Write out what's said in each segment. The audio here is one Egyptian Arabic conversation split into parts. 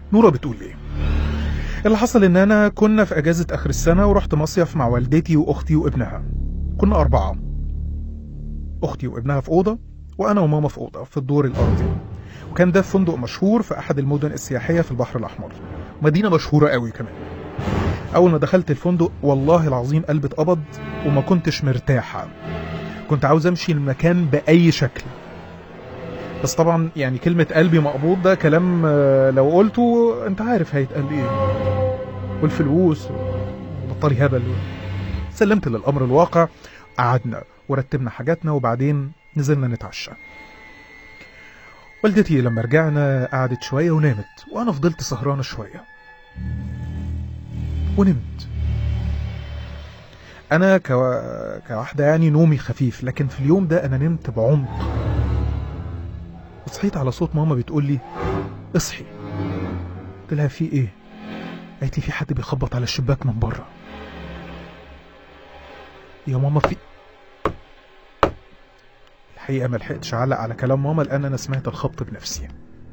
نورة بتقول ايه اللي حصل ان انا كنا في اجازة اخر السنة ورحت مصيف مع والدتي واختي وابنها كنا اربعة اختي وابنها في اوضة وانا وماما في اوضة في الدور الارضي وكان ده في فندق مشهور في احد المدن السياحية في البحر الاحمر مدينة مشهورة قوي كمان اول ما دخلت الفندق والله العظيم قلبي اتقبض وما كنتش مرتاحة كنت عاوز امشي المكان باي شكل بس طبعا يعني كلمة قلبي مقبوض ده كلام آه، لو قلته انت عارف هيتقال ايه والفلوس بطلي هبل سلمت للامر الواقع قعدنا ورتبنا حاجاتنا وبعدين نزلنا نتعشى والدتي لما رجعنا قعدت شوية ونامت وانا فضلت سهرانة شوية ونمت انا كو... كواحدة يعني نومي خفيف لكن في اليوم ده انا نمت بعمق وصحيت على صوت ماما بتقول لي اصحي قلت لها في ايه قالت لي في حد بيخبط على الشباك من بره يا ماما في الحقيقه ما لحقتش اعلق على كلام ماما لان انا سمعت الخبط بنفسي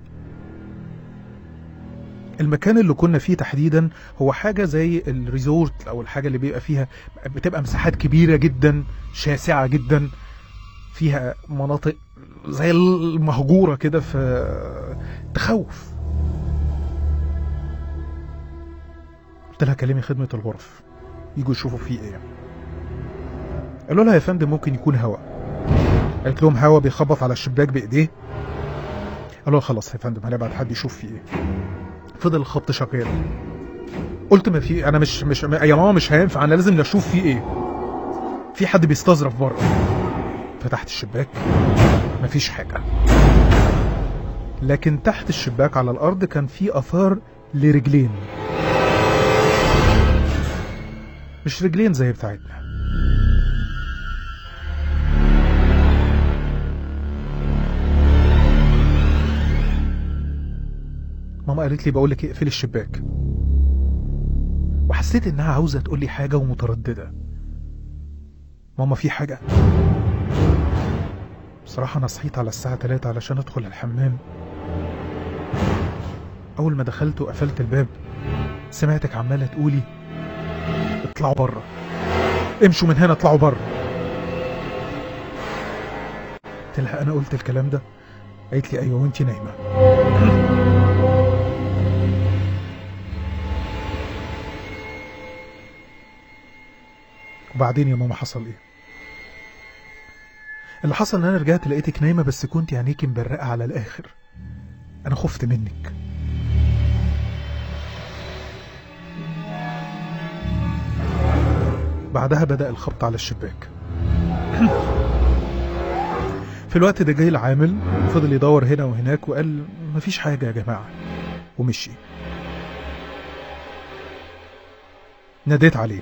المكان اللي كنا فيه تحديدا هو حاجة زي الريزورت أو الحاجة اللي بيبقى فيها بتبقى مساحات كبيرة جدا شاسعة جدا فيها مناطق زي المهجورة كده في تخوف قلت لها كلمي خدمة الغرف يجوا يشوفوا فيه ايه قالوا لها يا فندم ممكن يكون هوا قالت لهم هوا بيخبط على الشباك بايديه قالوا لها خلاص يا فندم هنبعت حد يشوف فيه ايه فضل الخبط شغال قلت ما في انا مش مش يا ماما مش هينفع انا لازم نشوف فيه ايه في حد بيستظرف بره فتحت الشباك مفيش حاجة لكن تحت الشباك على الأرض كان في أثار لرجلين مش رجلين زي بتاعتنا ماما قالت لي بقول لك اقفلي الشباك وحسيت انها عاوزه تقول لي حاجه ومتردده ماما في حاجه بصراحة أنا صحيت على الساعة 3 علشان أدخل الحمام أول ما دخلت وقفلت الباب سمعتك عمالة تقولي اطلعوا بره امشوا من هنا اطلعوا بره قلت لها أنا قلت الكلام ده قالت لي أيوه وأنت نايمة وبعدين يا ماما حصل ايه اللي حصل ان انا رجعت لقيتك نايمه بس كنت عينيكي مبرقه على الاخر انا خفت منك بعدها بدا الخبط على الشباك في الوقت ده جاي العامل فضل يدور هنا وهناك وقال مفيش حاجه يا جماعه ومشي ناديت عليه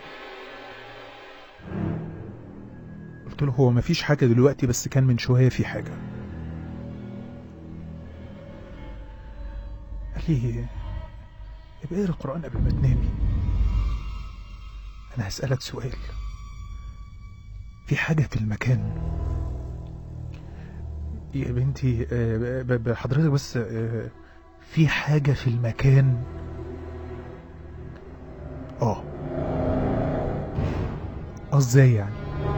قلت له هو مفيش حاجة دلوقتي بس كان من شوية في حاجة قال لي يبقى اقرا القرآن قبل ما تنامي أنا هسألك سؤال في حاجة في المكان يا بنتي آه، ب- ب- حضرتك بس آه، في حاجة في المكان اه اه ازاي يعني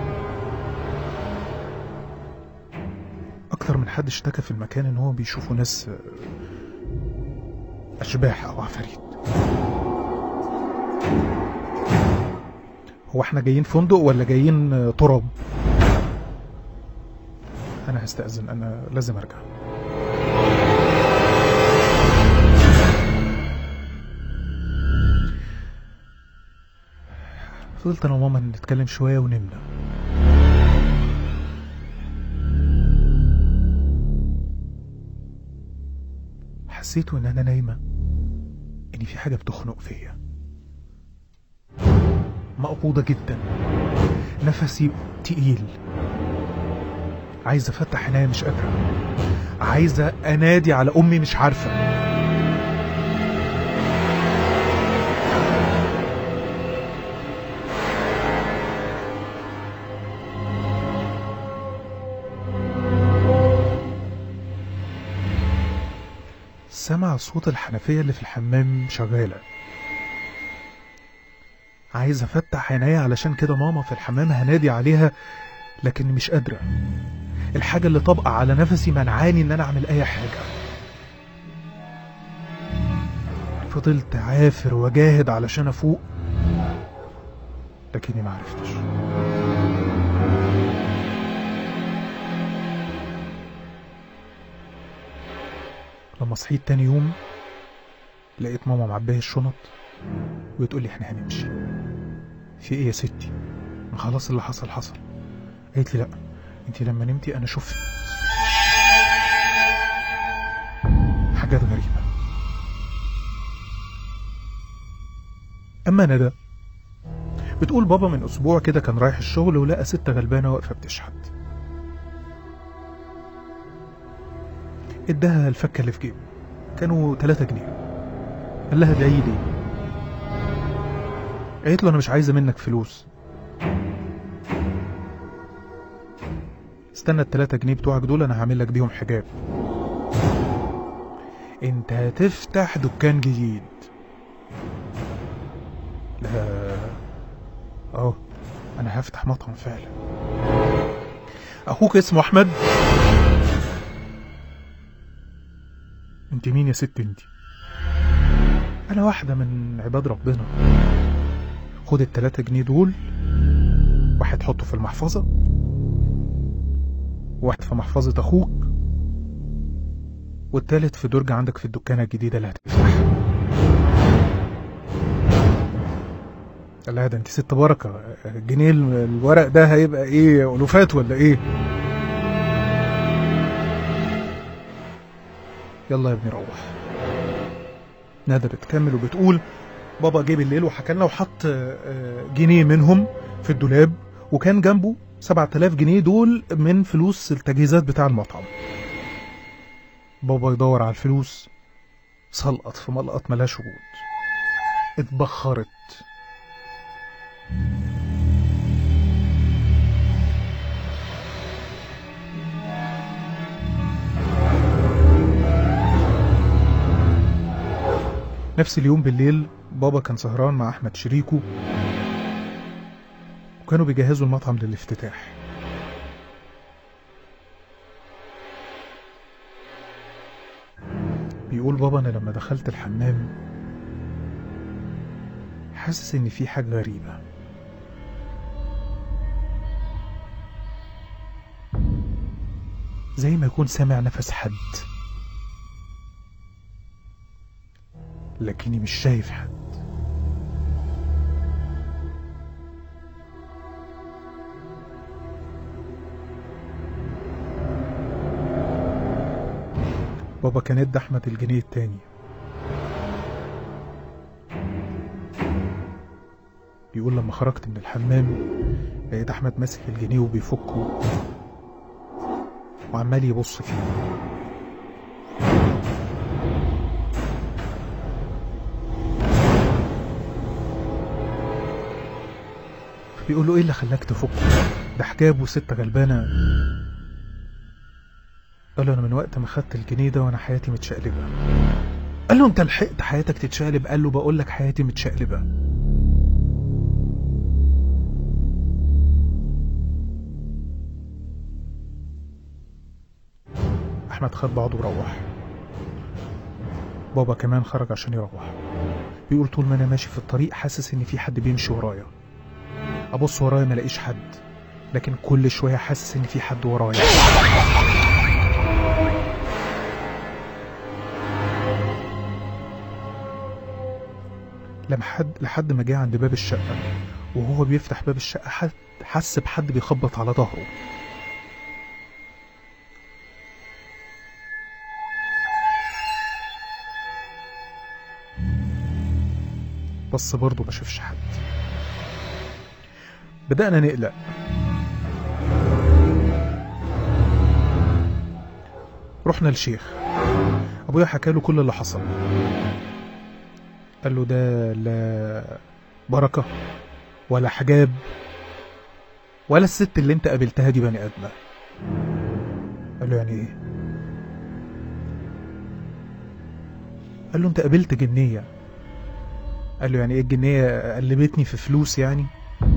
اكتر من حد اشتكى في المكان ان هو بيشوفوا ناس آه، اشباح او عفاريت هو احنا جايين فندق ولا جايين آه، تراب انا هستأذن انا لازم ارجع فضلت انا وماما نتكلم شويه ونمنا حسيت ان انا نايمه ان في حاجه بتخنق فيا مقبوضه جدا نفسي تقيل عايز افتح عينيا مش قادره عايزه انادي على امي مش عارفه سمع سامع صوت الحنفية اللي في الحمام شغالة عايز افتح عينيا علشان كده ماما في الحمام هنادي عليها لكن مش قادرة الحاجة اللي طابقة على نفسي منعاني ان انا اعمل اي حاجة فضلت عافر وجاهد علشان افوق لكني ما عرفتش لما صحيت تاني يوم لقيت ماما معبيه الشنط وتقول لي احنا هنمشي في ايه يا ستي ما خلاص اللي حصل حصل قالت لي لا انت لما نمتي انا شفت حاجات غريبه اما ندى بتقول بابا من اسبوع كده كان رايح الشغل ولقى ست غلبانه واقفه بتشحت اداها الفكه اللي في جيبه كانوا 3 جنيه قال لها ادعي لي قالت له انا مش عايزه منك فلوس استنى التلاتة جنيه بتوعك دول انا هعمل لك بيهم حجاب انت هتفتح دكان جديد لا اه انا هفتح مطعم فعلا اخوك اسمه احمد انت مين يا ست انت انا واحدة من عباد ربنا خد التلاتة جنيه دول واحد حطه في المحفظة واحد في محفظة أخوك والتالت في درج عندك في الدكانة الجديدة اللي هتفتح لا ده انت ست بركة الجنيه الورق ده هيبقى ايه ألوفات ولا ايه يلا يا ابني روح ندى بتكمل وبتقول بابا جه بالليل وحكى لنا وحط جنيه منهم في الدولاب وكان جنبه 7000 جنيه دول من فلوس التجهيزات بتاع المطعم بابا يدور على الفلوس سلقط في ملقط ملاش وجود اتبخرت نفس اليوم بالليل بابا كان سهران مع احمد شريكه وكانوا بيجهزوا المطعم للافتتاح بيقول بابا انا لما دخلت الحمام حاسس ان في حاجه غريبه زي ما يكون سامع نفس حد لكني مش شايف حد بابا كان ادى احمد الجنيه التاني بيقول لما خرجت من الحمام لقيت احمد ماسك الجنيه وبيفكه وعمال يبص فيه بيقول له ايه اللي خلاك تفك ده حجاب وست غلبانه قال له انا من وقت ما خدت الجنيه ده وانا حياتي متشقلبه قال له انت لحقت حياتك تتشقلب قال له بقول لك حياتي متشقلبه احمد خد بعضه وروح بابا كمان خرج عشان يروح بيقول طول ما انا ماشي في الطريق حاسس ان في حد بيمشي ورايا ابص ورايا ما الاقيش حد لكن كل شويه حاسس ان في حد ورايا لما حد لحد ما جه عند باب الشقه وهو بيفتح باب الشقه حد حس بحد بيخبط على ظهره بس برضه ما شافش حد بدأنا نقلق رحنا للشيخ ابويا حكى له كل اللي حصل قال له ده لا بركة ولا حجاب ولا الست اللي انت قابلتها دي بني ادمة قال له يعني ايه قال له انت قابلت جنية قال له يعني ايه الجنية قلبتني في فلوس يعني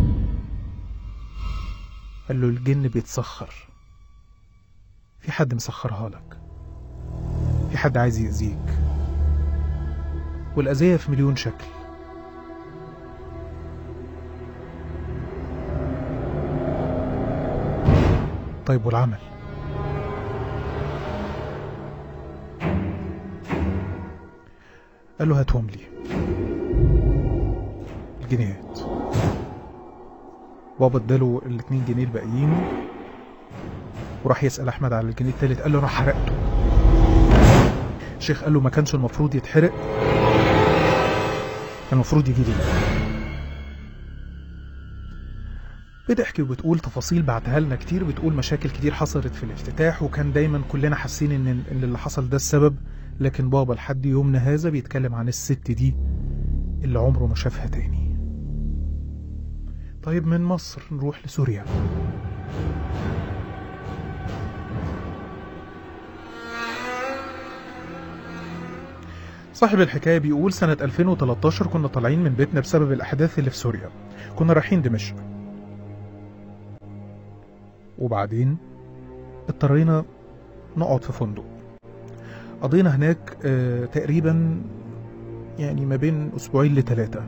قال له الجن بيتسخر في حد مسخرها لك في حد عايز يأذيك والأذية في مليون شكل طيب والعمل قال له هاتهم لي الجنيهات بابا اداله الاتنين جنيه الباقيين وراح يسأل أحمد على الجنيه التالت قال له أنا حرقته الشيخ قال له ما كانش المفروض يتحرق كان المفروض يجي لي بتحكي وبتقول تفاصيل بعتها لنا كتير بتقول مشاكل كتير حصلت في الافتتاح وكان دايما كلنا حاسين ان ان اللي حصل ده السبب لكن بابا لحد يومنا هذا بيتكلم عن الست دي اللي عمره ما شافها تاني طيب من مصر نروح لسوريا صاحب الحكاية بيقول سنة 2013 كنا طالعين من بيتنا بسبب الأحداث اللي في سوريا كنا رايحين دمشق وبعدين اضطرينا نقعد في فندق قضينا هناك آه تقريبا يعني ما بين أسبوعين لثلاثة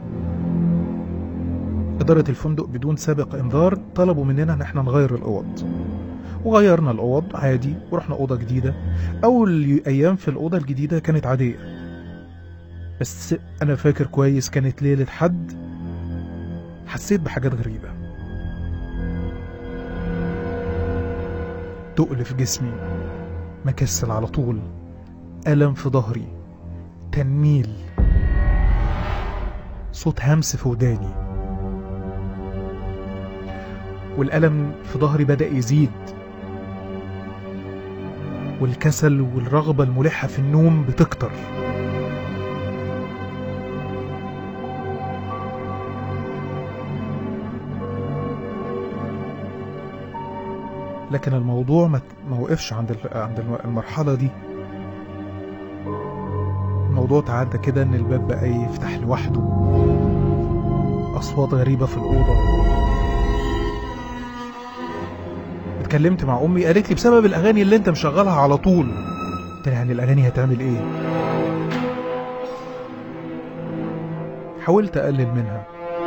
إدارة الفندق بدون سابق إنذار طلبوا مننا إن احنا نغير الأوض وغيرنا الأوض عادي ورحنا أوضة جديدة أول أيام في الأوضة الجديدة كانت عادية بس أنا فاكر كويس كانت ليلة حد حسيت بحاجات غريبة تقل في جسمي مكسل على طول ألم في ظهري تنميل صوت همس في وداني والألم في ظهري بدأ يزيد والكسل والرغبة الملحة في النوم بتكتر لكن الموضوع ما ما وقفش عند ال- عند الم- المرحلة دي الموضوع تعدى كده ان الباب بقى يفتح لوحده اصوات غريبة في الأوضة اتكلمت مع امي قالت لي بسبب الاغاني اللي انت مشغلها على طول قلت لها يعني الاغاني هتعمل ايه حاولت اقلل منها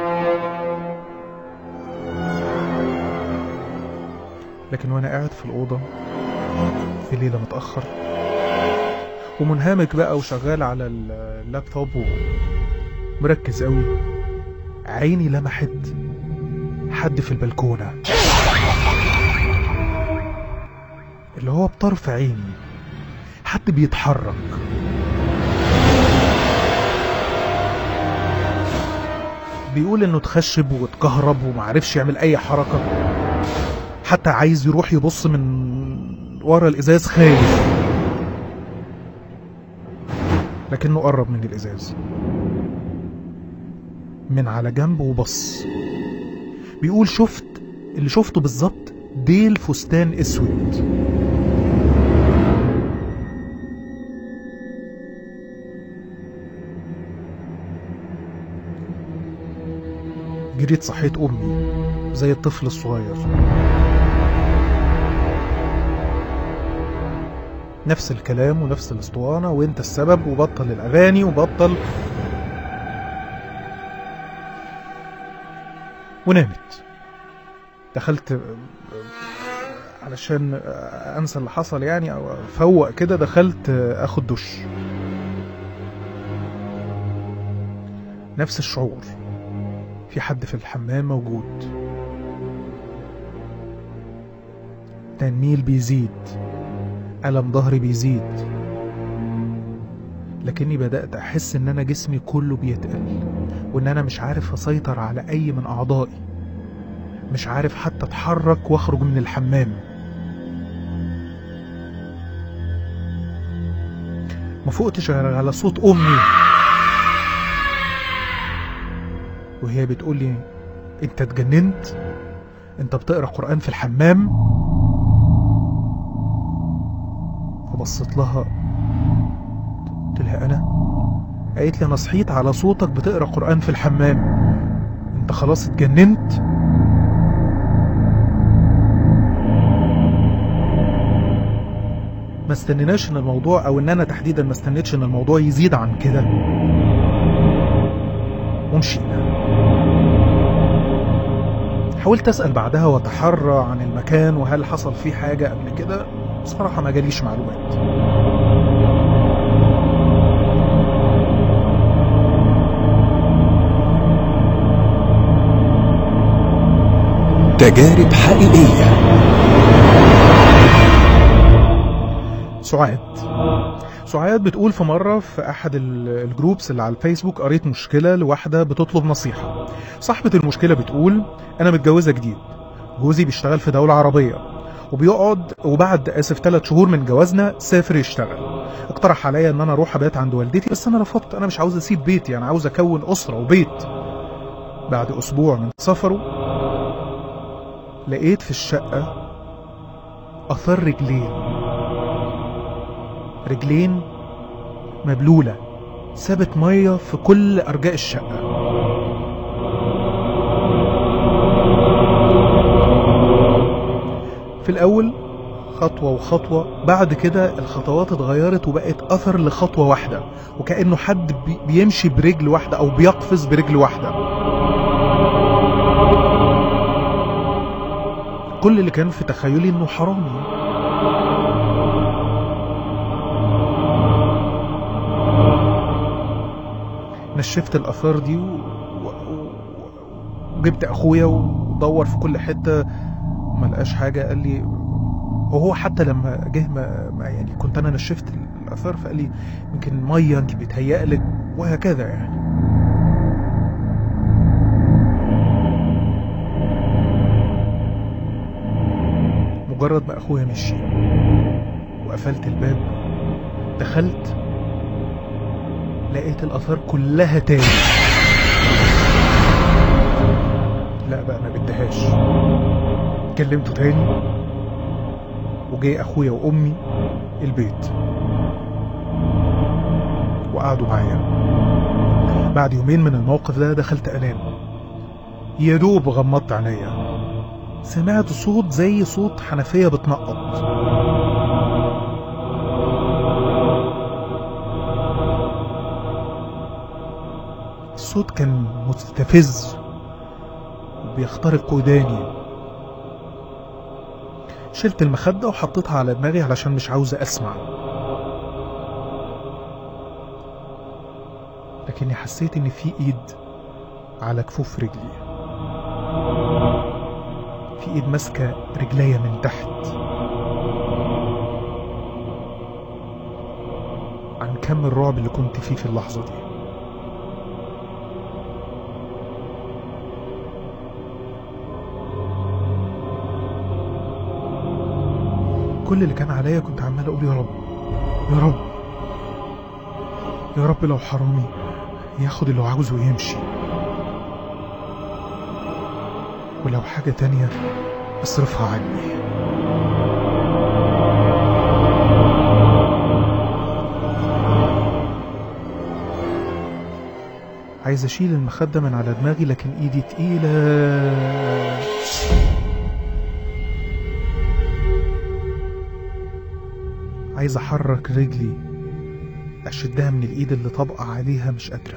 لكن وانا قاعد في الاوضه في ليله متاخر ومنهمك بقى وشغال على ال- اللابتوب ومركز قوي عيني لمحت حد في البلكونه اللي هو بطرف عيني حد بيتحرك بيقول انه اتخشب واتكهرب ومعرفش يعمل اي حركة حتى عايز يروح يبص من ورا الازاز خايف لكنه قرب من الازاز من على جنب وبص بيقول شفت اللي شفته بالظبط ديل فستان اسود جريت صحيت امي زي الطفل الصغير نفس الكلام ونفس الاسطوانه وانت السبب وبطل الاغاني وبطل ونامت دخلت علشان انسى اللي حصل يعني او افوق كده دخلت اخد دش نفس الشعور في حد في الحمام موجود تنميل بيزيد ألم ظهري بيزيد لكني بدأت أحس إن أنا جسمي كله بيتقل وإن أنا مش عارف أسيطر على أي من أعضائي مش عارف حتى أتحرك وأخرج من الحمام ما فوقتش غير على صوت أمي وهي بتقول لي أنت اتجننت أنت بتقرأ قرآن في الحمام فبصيت لها قلت لها أنا قالت لي انا صحيت على صوتك بتقرا قران في الحمام انت خلاص اتجننت ما استنيناش ان الموضوع او ان انا تحديدا ما استنيتش ان الموضوع يزيد عن كده ومشينا حاولت اسال بعدها واتحرى عن المكان وهل حصل فيه حاجه قبل كده بصراحه ما جاليش معلومات تجارب حقيقية سعاد سعاد بتقول في مرة في أحد ال- الجروبس اللي على الفيسبوك قريت مشكلة لواحدة بتطلب نصيحة صاحبة المشكلة بتقول أنا متجوزة جديد جوزي بيشتغل في دولة عربية وبيقعد وبعد آسف ثلاث شهور من جوازنا سافر يشتغل اقترح عليا ان انا اروح ابات عند والدتي بس انا رفضت انا مش عاوز اسيب بيتي انا عاوز اكون اسره وبيت بعد اسبوع من سفره لقيت في الشقه اثار رجلين رجلين مبلولة سابت مية في كل أرجاء الشقة في الأول خطوة وخطوة بعد كده الخطوات اتغيرت وبقت أثر لخطوة واحدة وكأنه حد بي- بيمشي برجل واحدة أو بيقفز برجل واحدة كل اللي كان في تخيلي إنه حرامي نشفت الاثار دي و... و... و... وجبت اخويا ودور في كل حته ما لقاش حاجه قال لي وهو حتى لما جه ما... ما يعني كنت انا نشفت الاثار فقال لي يمكن ميه انت بيتهيألك وهكذا يعني مجرد ما اخويا مشي وقفلت الباب دخلت لقيت الاثار كلها تاني لا بقى ما بدهاش كلمته تاني وجاي اخويا وامي البيت وقعدوا معايا بعد يومين من الموقف ده دخلت انام يا دوب غمضت عينيا سمعت صوت زي صوت حنفيه بتنقط الصوت كان مستفز وبيخترق وداني شلت المخدة وحطيتها على دماغي علشان مش عاوزة أسمع لكني حسيت إن في إيد على كفوف رجلي في إيد ماسكة رجليا من تحت عن كم الرعب اللي كنت فيه في اللحظة دي كل اللي كان عليا كنت عمال اقول يا رب يا رب يا رب لو حرامي ياخد اللي هو عاوزه ويمشي ولو حاجة تانية اصرفها عني عايز اشيل المخدة من على دماغي لكن ايدي تقيلة عايز احرك رجلي اشدها من الايد اللي طابقة عليها مش قادرة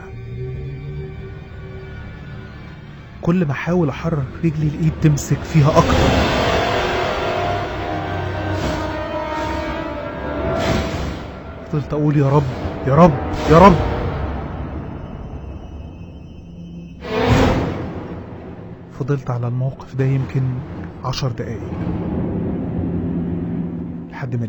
كل ما احاول احرك رجلي الايد تمسك فيها اكتر فضلت اقول يا رب يا رب يا رب فضلت على الموقف ده يمكن عشر دقايق لحد ما